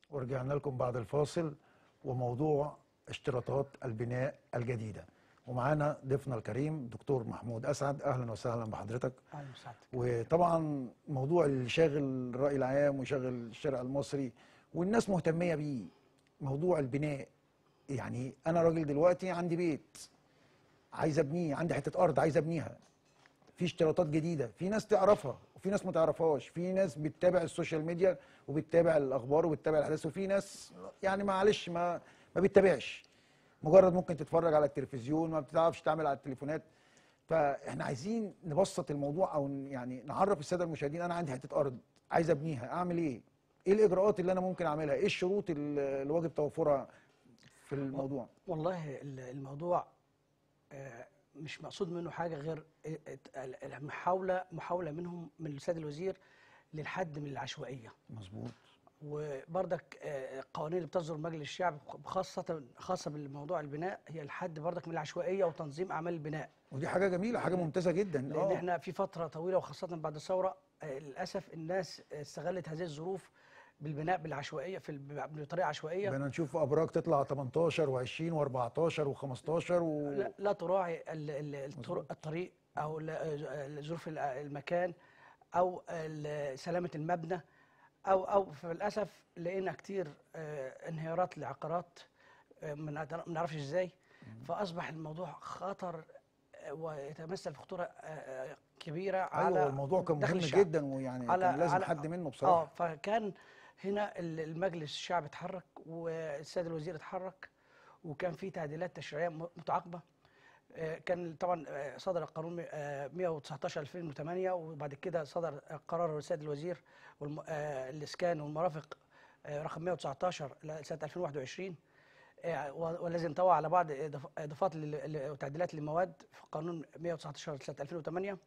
ورجعنا لكم بعد الفاصل وموضوع اشتراطات البناء الجديدة ومعانا ضيفنا الكريم دكتور محمود أسعد أهلا وسهلا بحضرتك اهلا وسهلا وطبعا موضوع اللي شاغل الرأي العام وشاغل الشارع المصري والناس مهتمية بيه موضوع البناء يعني أنا راجل دلوقتي عندي بيت عايز أبنيه عندي حتة أرض عايز أبنيها في اشتراطات جديدة في ناس تعرفها وفي ناس ما تعرفهاش في ناس بتتابع السوشيال ميديا وبتتابع الأخبار وبتتابع الأحداث وفي ناس يعني معلش ما ما بتتابعش مجرد ممكن تتفرج على التلفزيون ما بتعرفش تعمل على التليفونات فاحنا عايزين نبسط الموضوع او ن- يعني نعرف الساده المشاهدين انا عندي حته ارض عايز ابنيها اعمل ايه؟ ايه الاجراءات اللي انا ممكن اعملها؟ ايه الشروط اللي اللي واجب توفرها في الموضوع؟ والله ال- الموضوع آه، مش مقصود منه حاجه غير ال- ال- المحاوله محاوله منهم من السيد الوزير للحد من العشوائيه مظبوط وبرضك آه، القوانين اللي بتصدر من مجلس الشعب خاصه خاصه بالموضوع البناء هي الحد برضك من العشوائيه وتنظيم اعمال البناء ودي حاجه جميله حاجه ممتازه جدا لان احنا في فتره طويله وخاصه بعد الثوره آه، للاسف الناس استغلت هذه الظروف بالبناء بالعشوائيه في الب- بطريقه عشوائيه بقينا نشوف ابراج تطلع 18 و20 و14 و15 و لا, لا تراعي ال- ال- الطرق الطريق او ال- ال- ظروف ال- المكان او ال- سلامه المبنى او او للاسف لقينا كتير آه، انهيارات لعقارات آه، ما نقدر- ما نعرفش ازاي فاصبح الموضوع خطر آه، ويتمثل في خطوره آه، آه، كبيره على ايوه الموضوع كان دخل مهم الشعب. جدا ويعني كان لازم حد منه اه بصراحه فكان هنا ال- المجلس الشعب اتحرك والسيد الوزير اتحرك وكان في تعديلات تشريعيه م- متعاقبه آه، كان طبعا آه، صدر القانون آه، 119 2008 وبعد كده صدر قرار السيد الوزير والم- آه، الاسكان والمرافق آه، رقم 119 لسنه 2021 آه، و- والذي انطوى على بعض إضاف- اضافات لل- ل- وتعديلات للمواد في قانون 119 سنه 2008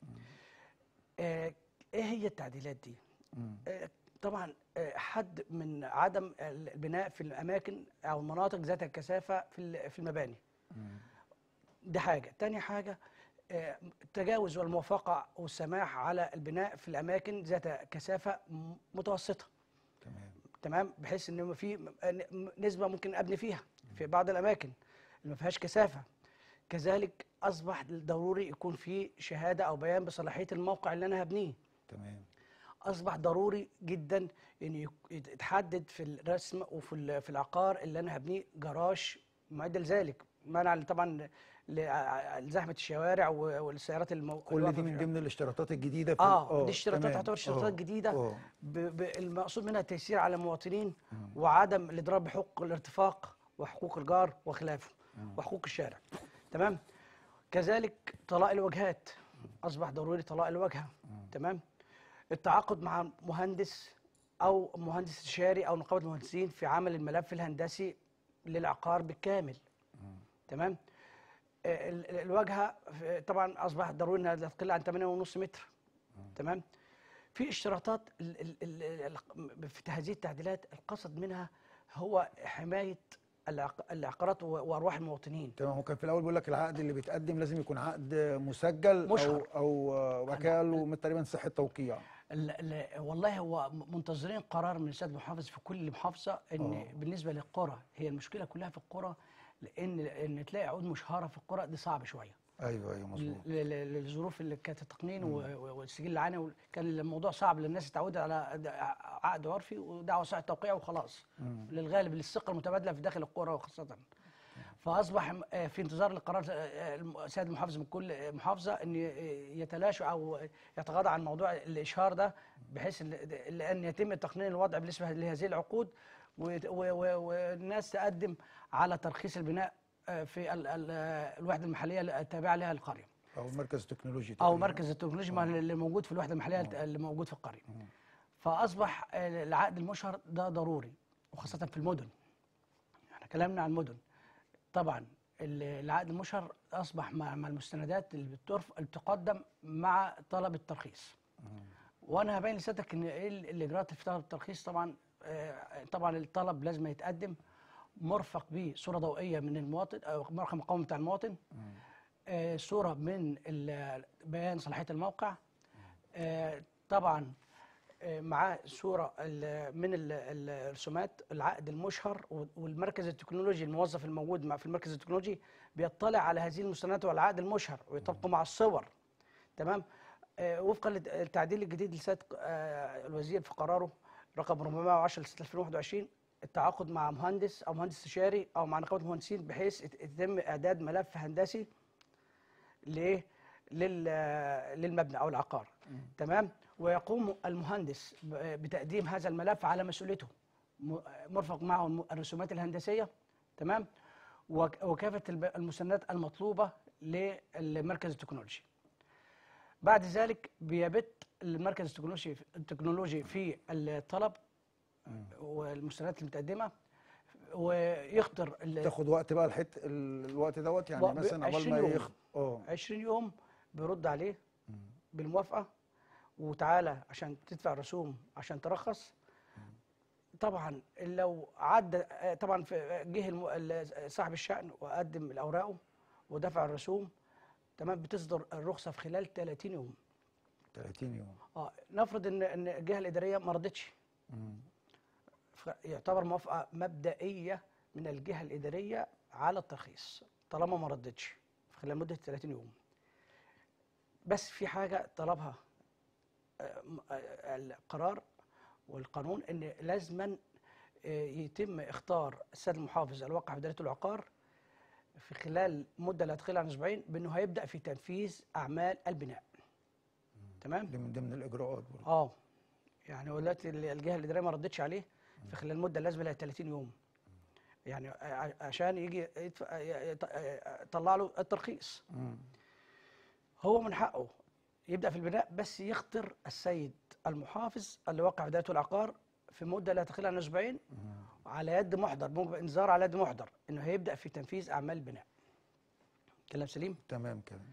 آه، ايه هي التعديلات دي؟ مم. آه، طبعا آه، حد من عدم البناء في الاماكن او المناطق ذات الكثافه في ال- في المباني مم. دي حاجه تاني حاجه آه، التجاوز والموافقه والسماح على البناء في الاماكن ذات كثافه م- متوسطه تمام تمام بحيث ان في م- ن- نسبه ممكن ابني فيها في بعض الاماكن اللي ما فيهاش كثافه كذلك اصبح ضروري يكون في شهاده او بيان بصلاحيه الموقع اللي انا هبنيه تمام اصبح ضروري جدا ان يك- يتحدد في الرسم وفي ال- في العقار اللي انا هبنيه جراج معد لذلك منع طبعا ل- لزحمه الشوارع و- والسيارات المو... كل الواقفة دي في من الشارع. ضمن الاشتراطات الجديده في اه دي اشتراطات تمام. تعتبر اشتراطات آه، جديده آه. ب... ب... المقصود منها التيسير على المواطنين وعدم الاضرار بحقوق الارتفاق وحقوق الجار وخلافه وحقوق الشارع تمام كذلك طلاق الوجهات اصبح ضروري طلاق الواجهه تمام التعاقد مع مهندس او مهندس استشاري او نقابه المهندسين في عمل الملف الهندسي للعقار بالكامل تمام آه، ال- ال- الواجهه آه، طبعا اصبح ضروري انها لا تقل عن 8.5 متر تمام في اشتراطات ال- ال- ال- ال- في هذه التعديلات القصد منها هو حمايه العق- العقارات و- وارواح المواطنين تمام هو كان في الاول بيقول لك العقد اللي بيتقدم لازم يكون عقد مسجل او مشهر. او آه، وكاله تقريبا صحه توقيع ال- ال- والله هو م- منتظرين قرار من السيد المحافظ في كل محافظه ان آه. بالنسبه للقرى هي المشكله كلها في القرى لان ان تلاقي عقود مشهره في القرى دي صعب شويه ايوه ايوه مظبوط ل- ل- للظروف اللي كانت التقنين و- و- والسجل العاني وال- كان الموضوع صعب للناس اتعودت على د- عقد عرفي ودعوه صحه توقيع وخلاص للغالب للثقه المتبادله في داخل القرى وخاصه فاصبح م- آه، في انتظار القرار آه، الم- السيد المحافظ من كل آه، محافظه ان ي- يتلاشوا او يتغاضى عن موضوع الاشهار ده بحيث ال- لان يتم تقنين الوضع بالنسبه لهذه العقود ويت- و- و- والناس تقدم على ترخيص البناء آه، في ال- ال- آه، الوحده المحليه التابعه لها القريه او المركز التكنولوجي او تقريباً. مركز التكنولوجيا ما اللي موجود في الوحده المحليه اللي موجود في القريه فاصبح آه، العقد المشهر ده ضروري وخاصه في المدن احنا كلامنا عن المدن طبعا ال- العقد المشهر اصبح مع مع المستندات اللي بترف اللي بتقدم مع طلب الترخيص وانا هبين لسيادتك ان ايه ال- الاجراءات اللي في طلب الترخيص طبعا آه، طبعا الطلب لازم يتقدم مرفق بصوره ضوئيه من المواطن او رقم القومي بتاع المواطن آه، صوره من ال- بيان صلاحيه الموقع آه، طبعا آه، معاه صوره ال- من ال- ال- الرسومات العقد المشهر و- والمركز التكنولوجي الموظف الموجود مع- في المركز التكنولوجي بيطلع على هذه المستندات والعقد المشهر ويطبقه مع الصور تمام آه، وفقا للتعديل الجديد لسياده آه، الوزير في قراره رقم 410 لسنه 2021 التعاقد مع مهندس او مهندس استشاري او مع نقابه المهندسين بحيث يت- يتم اعداد ملف هندسي ل لل للمبنى او العقار تمام ويقوم المهندس ب- بتقديم هذا الملف على مسؤوليته م- مرفق معه الم- الرسومات الهندسيه تمام وك- وكافه الب- المستندات المطلوبه للمركز التكنولوجي بعد ذلك بيبت المركز التكنولوجي التكنولوجي في الطلب والمستندات المتقدمه ويخطر ال- تاخد وقت بقى الحت ال- الوقت دوت يعني بقى مثلا عقبال 20 ما يوم. يخ اه 20 يوم بيرد عليه بالموافقه وتعالى عشان تدفع رسوم عشان ترخص طبعا لو عدى طبعا في جه الم- ال- صاحب الشأن وقدم اوراقه ودفع الرسوم تمام بتصدر الرخصه في خلال 30 يوم 30 يوم اه نفرض ان ان الجهه الاداريه ما رضتش مم. ف- يعتبر موافقه مبدئيه من الجهه الاداريه على الترخيص طالما ما ردتش في خلال مده 30 يوم بس في حاجه طلبها آه، م- آه، القرار والقانون ان لازما آه، يتم اختار السيد المحافظ الواقع في اداره العقار في خلال مده لا تقل عن اسبوعين بانه هيبدا في تنفيذ اعمال البناء تمام دي من ضمن الاجراءات برضه اه يعني هو دلوقتي ال- الجهه الاداريه ما ردتش عليه في خلال المده اللازمه لها 30 يوم يعني ع- عشان يجي يدفع ي- يط- يطلع له الترخيص مم. هو من حقه يبدا في البناء بس يخطر السيد المحافظ اللي وقع في اداره العقار في مده لا تقل عن اسبوعين على يد محضر موجب انذار على يد محضر انه هيبدا في تنفيذ اعمال البناء كلام سليم تمام كده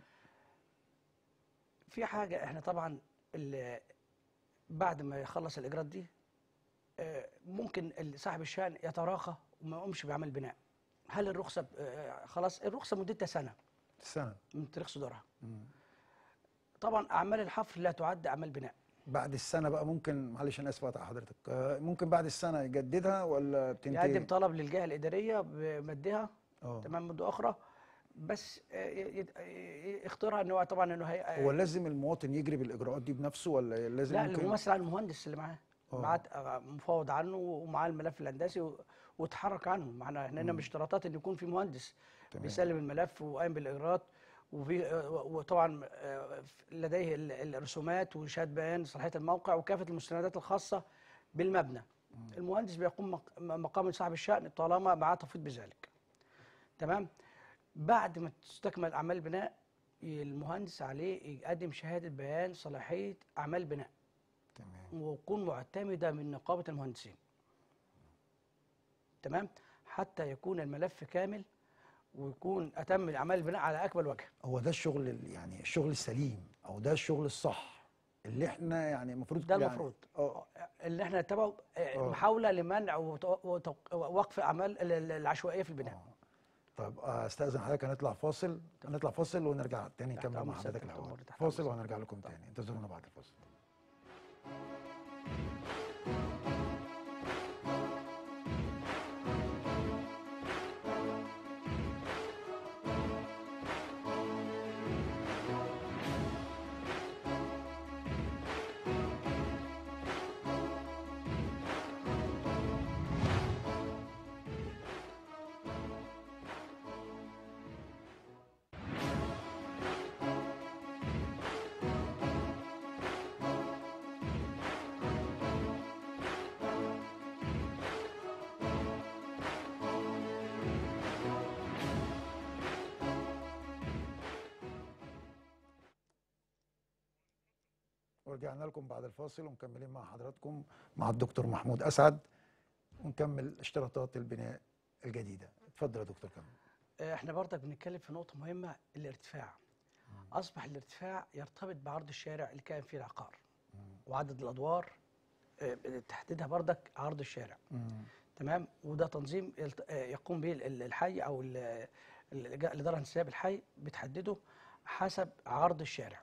في حاجة احنا طبعا ال- بعد ما يخلص الإجراءات دي آه، ممكن ال- صاحب الشأن يتراخى وما يقومش بعمل بناء هل الرخصة ب- آه، خلاص الرخصة مدتها سنة سنه من تاريخ صدورها مم. طبعا أعمال الحفر لا تعد أعمال بناء بعد السنه بقى ممكن معلش انا اسف اقطع حضرتك آه، ممكن بعد السنه يجددها ولا بتنتهي يقدم طلب للجهة الإدارية بمدها اه تمام مدة أخرى بس آه، ي- ي- ي- يختارها ان هو طبعا انه هي هو لازم المواطن يجري بالاجراءات دي بنفسه ولا لازم لا ممكن الممثل عن المهندس اللي معاه آه. معاه آه، مفوض عنه ومعاه الملف الهندسي و- واتحرك عنه معنا احنا هنا مش اشتراطات ان يكون في مهندس تمام. بيسلم الملف وقايم بالاجراءات وفي آه، وطبعا آه، لديه ال- الرسومات وشهاده بيان صلاحيه الموقع وكافه المستندات الخاصه بالمبنى المهندس بيقوم مق- مقام صاحب الشأن طالما معاه تفويض بذلك تمام بعد ما تستكمل اعمال البناء المهندس عليه يقدم شهاده بيان صلاحيه اعمال البناء تمام وتكون معتمده من نقابه المهندسين تمام حتى يكون الملف كامل ويكون اتم اعمال البناء على اكمل وجه هو ده الشغل ال- يعني الشغل السليم او ده الشغل الصح اللي احنا يعني المفروض ده يعني المفروض اه اللي احنا نتبعه آه، آه. محاوله لمنع وتو- وتوق- ووقف اعمال ال- ال- العشوائيه في البناء آه. طيب آه، استاذن حضرتك هنطلع فاصل هنطلع فاصل ونرجع تاني تحت نكمل أمر مع سيادتك، حضرتك تحت الحوار أمر، تحت فاصل أمر وهنرجع لكم تاني انتظرونا بعد الفاصل ورجعنا لكم بعد الفاصل ومكملين مع حضراتكم مع الدكتور محمود اسعد ونكمل اشتراطات البناء الجديده اتفضل يا دكتور كمل آه، احنا برضك بنتكلم في نقطه مهمه الارتفاع اصبح الارتفاع يرتبط بعرض الشارع اللي كان فيه العقار وعدد الادوار آه، تحديدها برضك عرض الشارع مم. تمام وده تنظيم يلت- آه، يقوم به ال- الحي او ال- ال- الاداره الهندسيه بالحي بتحدده حسب عرض الشارع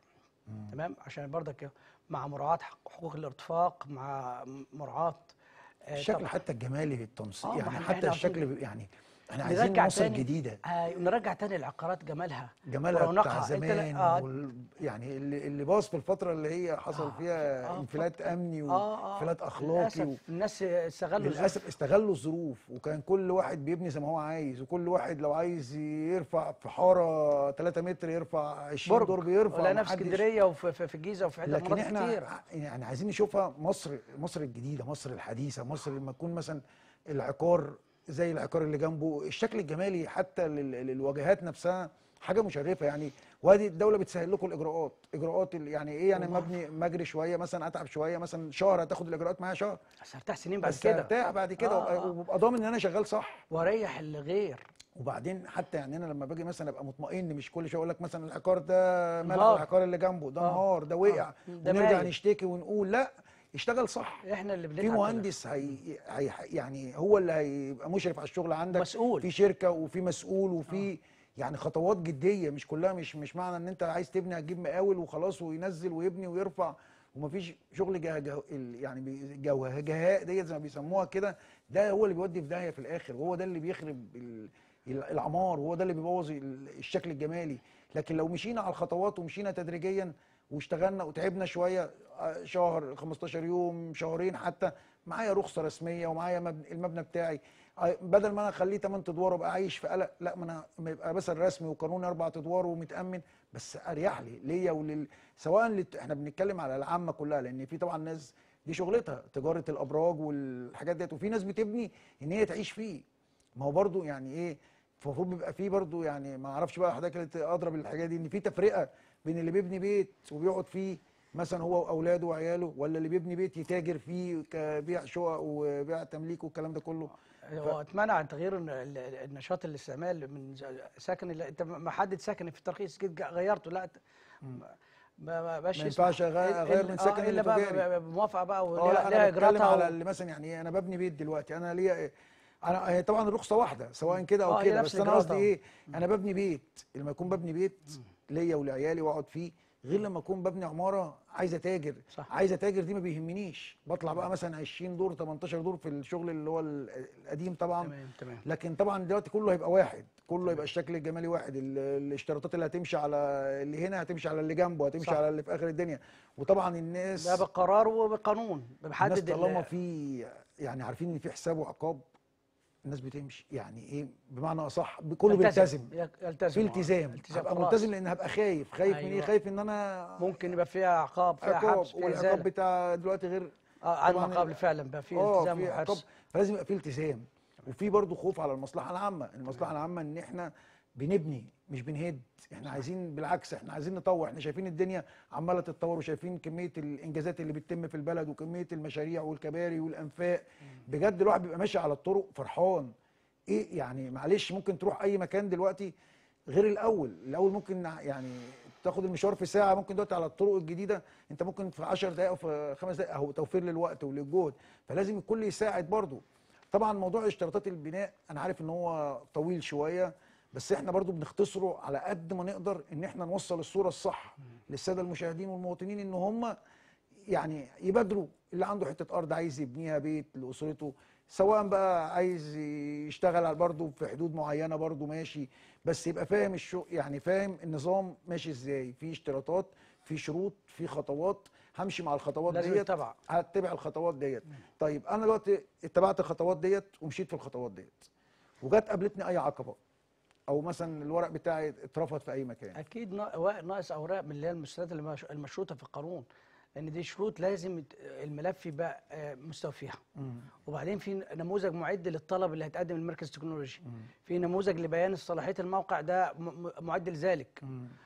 تمام عشان برضك مع مراعاه حق- حقوق الارتفاق مع مراعاه آه، الشكل طبعاً حتى الجمالي للتنسيق آه، ما يعني إحنا- حتى إحنا الشكل عاوزين بي- يعني احنا عايزين نرجع مصر تاني جديده آه نرجع تاني العقارات جمالها جمالها بتاع ورونقها. أنت لا- زمان آه، وال... يعني اللي, اللي باظ في الفتره اللي هي حصل آه، فيها آه، انفلات امني اه اه وانفلات اخلاقي و... للاسف الناس استغلوا الظروف. للاسف استغلوا الظروف وكان كل واحد بيبني زي ما هو عايز وكل واحد لو عايز يرفع في حاره 3 متر يرفع 20 برج دور بيرفع ولا نفس محدش- اسكندريه وفي في- في الجيزه وفي حتت لكن مناطق احنا كتير ع- يعني عايزين نشوفها مصر مصر الجديده مصر الحديثه مصر لما تكون مثلا العقار زي العقار اللي جنبه الشكل الجمالي حتى لل- للواجهات نفسها حاجه مشرفه يعني وادي الدوله بتسهل لكم الاجراءات اجراءات ال- يعني ايه يعني والله. مبني مجري شويه مثلا اتعب شويه مثلا شهر هتاخد الاجراءات معايا شهر بس هرتاح سنين بعد بس كده ارتاح بعد كده آه، وابقى, آه. وابقى ضامن ان انا شغال صح واريح الغير وبعدين حتى يعني انا لما باجي مثلا ابقى مطمئن مش كل شويه اقول لك مثلا العقار ده ملغى انهار. العقار اللي جنبه ده آه. انهار ده وقع آه. ده ونرجع مايل. نشتكي ونقول لا اشتغل صح احنا اللي بنتعب في كده. مهندس هي هي يعني هو اللي هيبقى مشرف على الشغل عندك مسؤول. في شركه وفي مسؤول وفي يعني خطوات جديه مش كلها مش مش معنى ان انت عايز تبني هتجيب مقاول وخلاص وينزل ويبني ويرفع ومفيش شغل جه جه ال- يعني بي- جوهجهاء ديت زي ما بيسموها كده ده هو اللي بيودي في داهيه في الاخر وهو ده اللي بيخرب ال- ال- العمار وهو ده اللي بيبوظ ال- الشكل الجمالي لكن لو مشينا على الخطوات ومشينا تدريجيا واشتغلنا وتعبنا شويه آه، شهر 15 يوم شهرين حتى معايا رخصه رسميه ومعايا مبنى المبنى بتاعي آه، بدل ما انا اخليه 8 ادوار وابقى عايش في قلق لا ما انا ما يبقى مثلا رسمي وقانوني اربع ادوار ومتامن بس اريح لي ليا ولل سواء لت... احنا بنتكلم على العامه كلها لان في طبعا ناس دي شغلتها تجاره الابراج والحاجات ديت وفي ناس بتبني ان هي تعيش فيه ما هو برضو يعني ايه المفروض بيبقى فيه برضو يعني ما اعرفش بقى حضرتك اللي ادرى بالحاجات دي ان في تفرقه بين اللي بيبني بيت وبيقعد فيه مثلا هو واولاده وعياله ولا اللي بيبني بيت يتاجر فيه كبيع شقق وبيع تمليك والكلام ده كله هو اتمنع عن تغيير الن- ال- ال- النشاط الاستعمال من ز- سكن ال- انت محدد سكن في الترخيص جيت جا- غيرته لا ت- ما ما بقاش ما يسمح. ينفعش أغ- إل- أغير إل- من آه، سكن الا بقى لتجاري. ب- بموافقه بقى اه وليها لا ليها انا بتكلم اجراءاتها على و- اللي مثلا يعني ايه انا ببني بيت دلوقتي انا ليا إيه؟ انا هي طبعا الرخصه واحده سواء كده آه، او هي كده نفس بس انا قصدي الإجراءات، ايه انا ببني بيت لما يكون ببني بيت ليا ولعيالي واقعد فيه غير لما اكون ببني عماره عايز اتاجر صح. عايز اتاجر دي ما بيهمنيش بطلع بقى مثلا 20 دور 18 دور في الشغل اللي هو ال- القديم طبعا تمام تمام لكن طبعا دلوقتي كله هيبقى واحد كله هيبقى الشكل الجمالي واحد ال- الاشتراطات اللي هتمشي على اللي هنا هتمشي على اللي جنبه هتمشي صح. على اللي في اخر الدنيا وطبعا الناس ده بقرار وبقانون الناس بحدد ال- طالما في يعني عارفين ان في حساب وعقاب الناس بتمشي يعني ايه بمعنى اصح كله يلتزم. بيلتزم يك- يلتزم في آه. التزام التزام هبقى خلاص. ملتزم لان هبقى خايف خايف من ايه أيوة. خايف ان انا ممكن يبقى فيها عقاب فيها عقاب حبس فيها والعقاب ازاله بتاع دلوقتي غير اه عن طبعاً مقابل ال- فعلا بقى في اه التزام في عقاب وحرص فلازم يبقى في التزام وفي برضه خوف على المصلحه العامه المصلحه العامه ان احنا بنبني مش بنهد احنا عايزين بالعكس احنا عايزين نطور احنا شايفين الدنيا عماله تتطور وشايفين كميه الانجازات اللي بتتم في البلد وكميه المشاريع والكباري والانفاق بجد الواحد بيبقى ماشي على الطرق فرحان ايه يعني معلش ممكن تروح اي مكان دلوقتي غير الاول الاول ممكن نع- يعني تاخد المشوار في ساعه ممكن دلوقتي على الطرق الجديده انت ممكن في 10 دقائق او في 5 دقائق اهو توفير للوقت وللجهد فلازم الكل يساعد برضه طبعا موضوع اشتراطات البناء انا عارف ان هو طويل شويه بس احنا برضو بنختصره على قد ما نقدر ان احنا نوصل الصوره الصح للساده المشاهدين والمواطنين ان هم يعني يبادروا اللي عنده حته ارض عايز يبنيها بيت لاسرته سواء بقى عايز يشتغل على برضه في حدود معينه برضه ماشي بس يبقى فاهم الشو يعني فاهم النظام ماشي ازاي في اشتراطات في شروط في خطوات همشي مع الخطوات لازم ديت يتبع. هتبع الخطوات ديت طيب انا دلوقتي اتبعت الخطوات ديت ومشيت في الخطوات ديت وجت قابلتني اي عقبه او مثلا الورق بتاعي اترفض في اي مكان اكيد نا- وا- ناقص اوراق من اللي هي المستندات اللي مش- المشروطه في القانون لان دي شروط لازم يت- الملف يبقى آه، مستوفيها وبعدين في نموذج معد للطلب اللي هيتقدم للمركز التكنولوجي في نموذج لبيان صلاحيه الموقع ده م- م- معد لذلك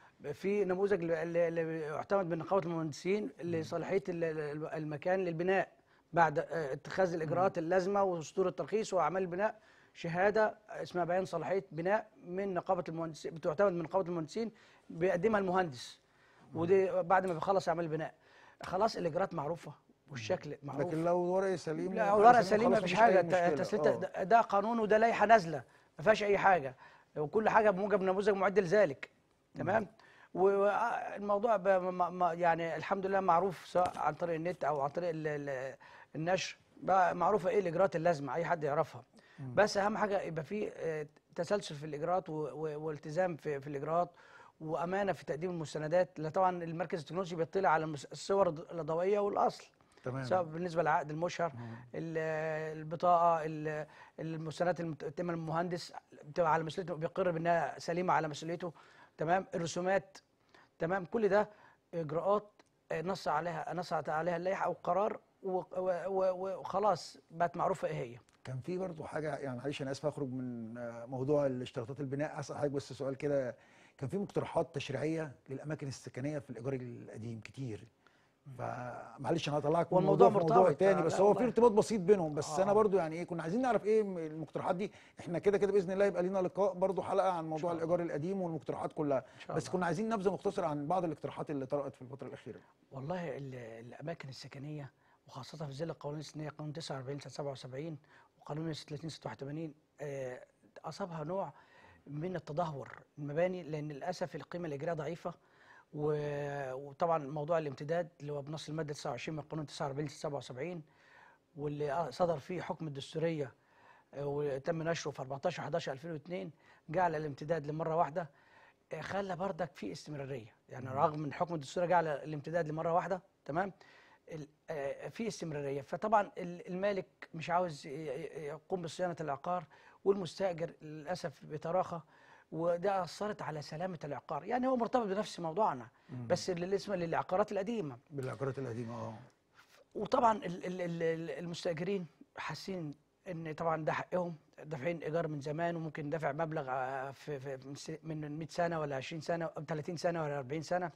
في نموذج ل- ل- اللي يعتمد من نقابه المهندسين لصلاحيه ال- ال- المكان للبناء بعد آه، اتخاذ الاجراءات اللازمه وصدور الترخيص واعمال البناء شهاده اسمها بيان صلاحيه بناء من نقابه المهندسين بتعتمد من نقابه المهندسين بيقدمها المهندس ودي بعد ما بيخلص اعمال البناء خلاص الاجراءات معروفه والشكل معروف لكن لو ورقي سليم لا وحاجة ورقه سليمة سليمه خلاص مفيش مفيش أي حاجه انت مشكلة. أنت أصل أنت آه. ده- ده قانون وده لائحه نازله ما فيهاش اي حاجه وكل حاجه بموجب نموذج معد لذلك تمام والموضوع ب- ما- ما- يعني الحمد لله معروف سواء عن طريق النت او عن طريق ال- ال- النشر بقى معروفه ايه الاجراءات اللازمه اي حد يعرفها بس اهم حاجه يبقى في آه، تسلسل في الاجراءات و- و- والتزام في في الاجراءات وامانه في تقديم المستندات لا طبعا المركز التكنولوجي بيطلع على المس- الصور الضوئيه والاصل تمام سواء بالنسبه للعقد المشهر ال- البطاقه ال- المستندات المتقدمه للمهندس بتبقى على مسؤوليته بيقر بانها سليمه على مسؤوليته تمام الرسومات تمام كل ده اجراءات آه، نص عليها نص عليها اللائحه او قرار و- و- و- وخلاص بقت معروفه ايه هي كان في برضه حاجه يعني معلش انا اسف اخرج من آه، موضوع الاشتراطات البناء اسال حضرتك بس سؤال كده كان في مقترحات تشريعيه للاماكن السكنيه في الايجار القديم كتير فمعلش انا هطلعك من والموضوع الموضوع في موضوع مرتبط، تاني آه، بس لا هو في والله. ارتباط بسيط بينهم بس آه. انا برضو يعني ايه كنا عايزين نعرف ايه م- المقترحات دي احنا كده كده باذن الله يبقى لينا لقاء برضو حلقه عن موضوع الله. الايجار القديم والمقترحات كلها شاء بس الله. كنا عايزين نبذه مختصره عن بعض الاقتراحات اللي طرأت في الفتره الاخيره والله ال- الاماكن السكنيه وخاصه في ظل القوانين السنيه قانون 49 سنه 77 وقانون 30 سنه 81 آه، اصابها نوع من التدهور المباني لان للاسف القيمه الاجرائيه ضعيفه و- وطبعا موضوع الامتداد اللي هو بنص الماده 29 من قانون 49 سنه 77 واللي آه صدر فيه حكم الدستوريه آه، وتم نشره في 14 11 2002 جعل الامتداد لمره واحده آه، خلى بردك في استمراريه يعني رغم من حكم الدستور جعل الامتداد لمره واحده تمام ال- آه، في استمراريه فطبعا ال- المالك مش عاوز ي- ي- يقوم بصيانه العقار والمستاجر للاسف بيتراخى وده اثرت على سلامه العقار يعني هو مرتبط بنفس موضوعنا بس اللي اسمه للعقارات القديمه بالعقارات القديمه اه وطبعا ال- ال- ال- ال- المستاجرين حاسين ان طبعا ده حقهم دافعين ايجار من زمان وممكن دافع مبلغ آه، في في من س- من 100 سنه ولا 20 سنه او 30 سنه ولا 40 سنه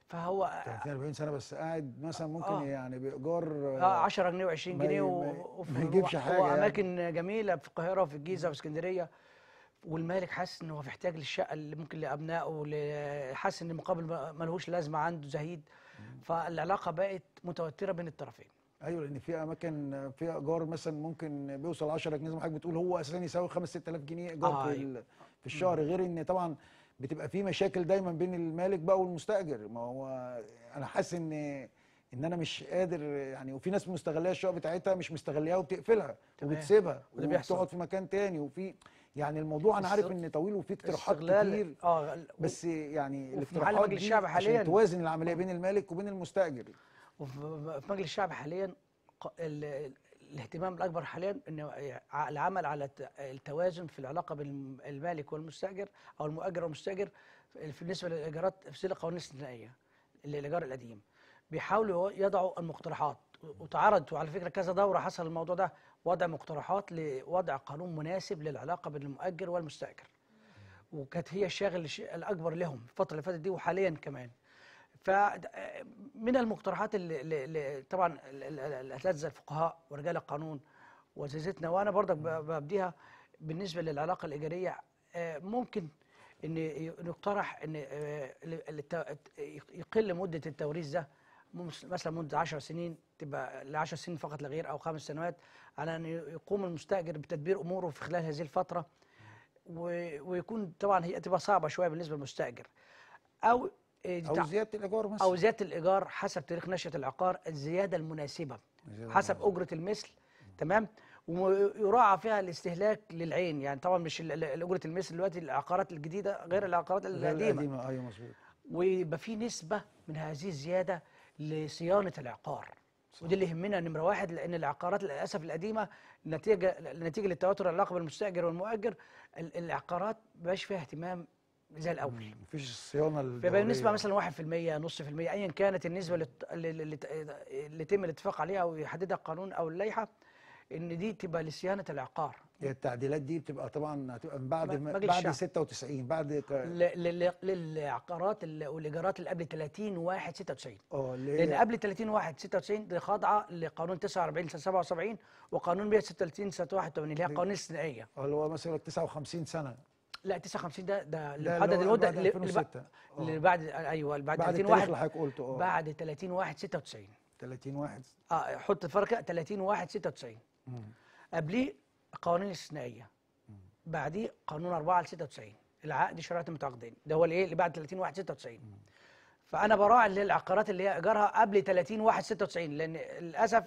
فهو 30 40 سنه بس قاعد مثلا ممكن آه. يعني بايجار اه 10 جنيه و20 ما ي- جنيه ما و- ي- وفي ما يجيبش و- حاجة يعني. واماكن جميله في القاهره وفي الجيزه وفي اسكندريه والمالك حاسس ان هو محتاج للشقه اللي ممكن لابنائه ل- حاسس ان المقابل ما- ملهوش لازمه عنده زهيد فالعلاقه بقت متوتره بين الطرفين ايوه لان في اماكن في ايجار مثلا ممكن بيوصل 10 جنيه زي ما حضرتك بتقول هو اساسا يساوي 5 6000 جنيه ايجار آه، في أيوة. ال- في الشهر غير ان طبعا بتبقى في مشاكل دايما بين المالك بقى والمستاجر ما هو انا حاسس ان ان انا مش قادر يعني وفي ناس مستغليه الشقه بتاعتها مش مستغليها وبتقفلها تمام. وبتسيبها وده بيحصل. وبتقعد في مكان تاني وفي يعني الموضوع انا عارف است- ان طويل وفي اقتراحات استغلال- كتير اه بس يعني وفي محل الاقتراحات مجلس دي الشعب حالياً. عشان توازن العمليه بين المالك وبين المستاجر وفي في مجلس الشعب حاليا ق- ال- الاهتمام الاكبر حاليا انه ع- العمل على الت- التوازن في العلاقه بين المالك والمستاجر او المؤجر والمستاجر في- بالنسبه للايجارات في ظل القوانين الاستثنائيه اللي الايجار القديم بيحاولوا يضعوا المقترحات وتعرض وعلى فكره كذا دوره حصل الموضوع ده وضع مقترحات لوضع قانون مناسب للعلاقه بين المؤجر والمستاجر وكانت هي الشاغل الش- الاكبر لهم الفتره اللي فاتت دي وحاليا كمان فمن المقترحات اللي, اللي- اللي طبعا ال- ال- الاساتذه الفقهاء ورجال القانون واساتذتنا وانا برضك ب- ببديها بالنسبه للعلاقه الايجاريه آه، ممكن ان ي- نقترح ان آه، ال- الت- يقل مده التوريث ده مس- مثلا مده 10 سنين تبقى ل 10 سنين فقط لا غير او خمس سنوات على ان يقوم المستاجر بتدبير اموره في خلال هذه الفتره و- ويكون طبعا هي تبقى صعبه شويه بالنسبه للمستاجر او آه، او تع- زياده الايجار مثلا او زياده الايجار حسب تاريخ نشاه العقار الزياده المناسبه الزيادة حسب اجره المثل تمام ويراعى فيها الاستهلاك للعين يعني طبعا مش ال- ال- اجره المثل دلوقتي العقارات الجديده غير العقارات غير القديمه القديمه ايوه مظبوط ويبقى في نسبه من هذه الزياده لصيانه العقار ودي اللي يهمنا نمره واحد لان العقارات للاسف القديمه نتيجه نتيجه للتوتر العلاقه بين المستاجر والمؤجر ال- العقارات مبقاش فيها اهتمام زي الاول مفيش الصيانه فيبقى الدورية. النسبة مثلا 1% نص في المية أيا كانت النسبة اللي ت- اللي, اللي, اللي يتم الاتفاق عليها أو يحددها القانون أو اللائحة إن دي تبقى لصيانة العقار هي التعديلات دي بتبقى طبعا هتبقى من بعد م- ما مجلس بعد الشعب. 96 بعد ك... ل- ل- للعقارات ال- والإيجارات اللي قبل 30 1 96 اه اللي لأن هي قبل 30 1 96 دي خاضعة لقانون 49 سنة 77 وقانون 136 سنة 81 اللي هي قوانين استثنائية اه اللي هو مثلا 59 سنه لا 59 ده ده اللي ده محدد اللي هو المدة بعد اللي اللي 2006 بع- اللي اه بعد أيوه اللي بعد بعد 30 التاريخ اللي 1 حضرتك قلته اه بعد 30 1 96 30 واحد اه حط فرقه 30 1 96 مم. قبليه قوانين استثنائيه بعديه قانون 4 ل 96 العقد شراء المتعاقدين ده هو الايه اللي بعد 30 1 96 فانا براعي اللي هي العقارات اللي هي ايجارها قبل 30 1 96 لان للاسف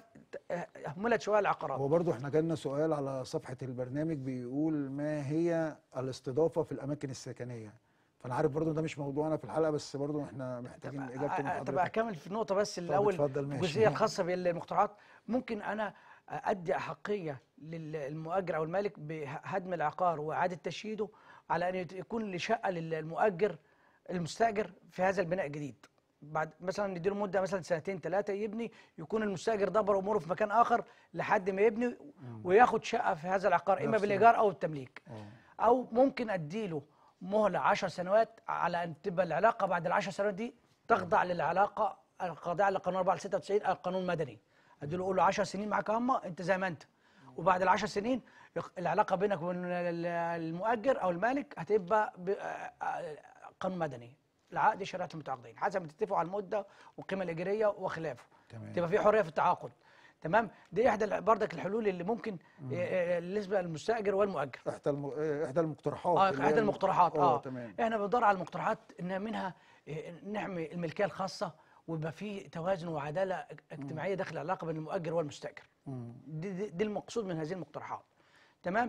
اهملت شويه العقارات هو برضو احنا جالنا سؤال على صفحة البرنامج بيقول ما هي الاستضافة في الأماكن السكنية فأنا عارف برضو ده مش موضوعنا في الحلقة بس برضو احنا محتاجين إجابة من أ- أ- طب حضرتك اكمل في النقطه بس طب الاول اتفضل ماشي. الجزئيه الخاصه بالمقترحات ممكن انا ادي احقيه للمؤجر او المالك بهدم العقار واعاده تشييده على ان يكون لشقه للمؤجر المستاجر في هذا البناء الجديد بعد مثلا نديله مده مثلا سنتين ثلاثه يبني يكون المستاجر دبر اموره في مكان اخر لحد ما يبني وياخد شقه في هذا العقار اما نفس بالايجار او التمليك آه. او ممكن اديله مهله 10 سنوات على ان تبقى العلاقه بعد العشر سنوات دي تخضع للعلاقه الخاضعه لقانون 4 96 القانون المدني اديله اقول له 10 سنين معاك يا اما انت زي ما انت وبعد العشر سنين يخ- العلاقه بينك وبين ال- المؤجر او المالك هتبقى ب- آه، آه، قانون مدني العقد شريعه المتعاقدين حسب ما تتفقوا على المده والقيمه الايجاريه وخلافه تمام. تبقى في حريه في التعاقد تمام دي احدى ال- برضك الحلول اللي ممكن آه، آه، بالنسبه للمستاجر والمؤجر إحدى الم... آه، إحدى المقترحات اه اللي هي احدى الم- المقترحات اه تمام احنا بندور على المقترحات ان منها إيه، نحمي الملكيه الخاصه ويبقى في توازن وعداله اج- اجتماعيه داخل العلاقه بين المؤجر والمستاجر مم. دي, دي, دي المقصود من هذه المقترحات تمام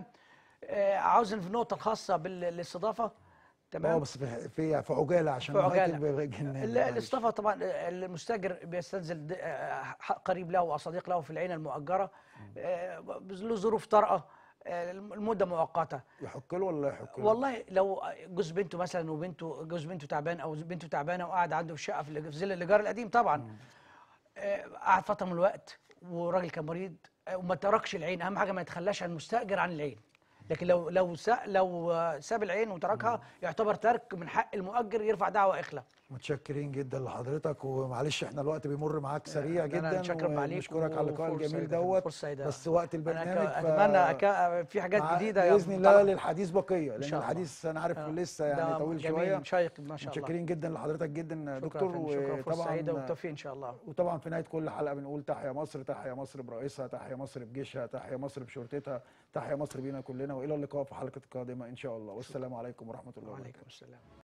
آه عاوز في النقطه الخاصه بالاستضافه اه تمام بس في في في عجالة عشان في نهاية عجالة. البرنامج، ال- معلش. الاستضافه طبعا آه، المستاجر بيستنزل د- آه، حق قريب له او صديق له في العين المؤجره آه، له ظروف طارئه آه، المده مؤقته يحك له ولا يحك له؟ والله لو جوز بنته مثلا وبنته جوز بنته تعبان او بنته تعبانه وقاعد عنده في شقه في الإيج- في ظل الايجار القديم طبعا آه، قعد فتره من الوقت وراجل كان مريض آه، وما تركش العين اهم حاجه ما يتخلاش عن المستاجر عن العين لكن لو لو سا لو آه، ساب العين وتركها يعتبر ترك من حق المؤجر يرفع دعوى اخلاء متشكرين جدا لحضرتك ومعلش احنا الوقت بيمر معاك سريع أنا جدا نشكر عليك ونشكرك على اللقاء وفرصة الجميل سعيدة- دوت فرصة سعيدة. بس وقت انا البرنامج ك- ف- اتمنى أك... في حاجات مع- جديده يا باذن الله مطلع. للحديث بقيه إن لان شاء الله. الحديث انا عارف آه. لسه ده يعني طويل جميل شويه شيق ما شاء الله متشكرين جدا لحضرتك جدا شكرا دكتور فندم، شكرا فرصه سعيده وطبعا والتوفيق ان شاء الله وطبعا في نهايه كل حلقه بنقول تحيا مصر تحيا مصر برئيسها تحيا مصر بجيشها تحيا مصر بشرطتها تحيا مصر بينا كلنا والى اللقاء في حلقه قادمه ان شاء الله والسلام عليكم ورحمه الله وبركاته وعليكم السلام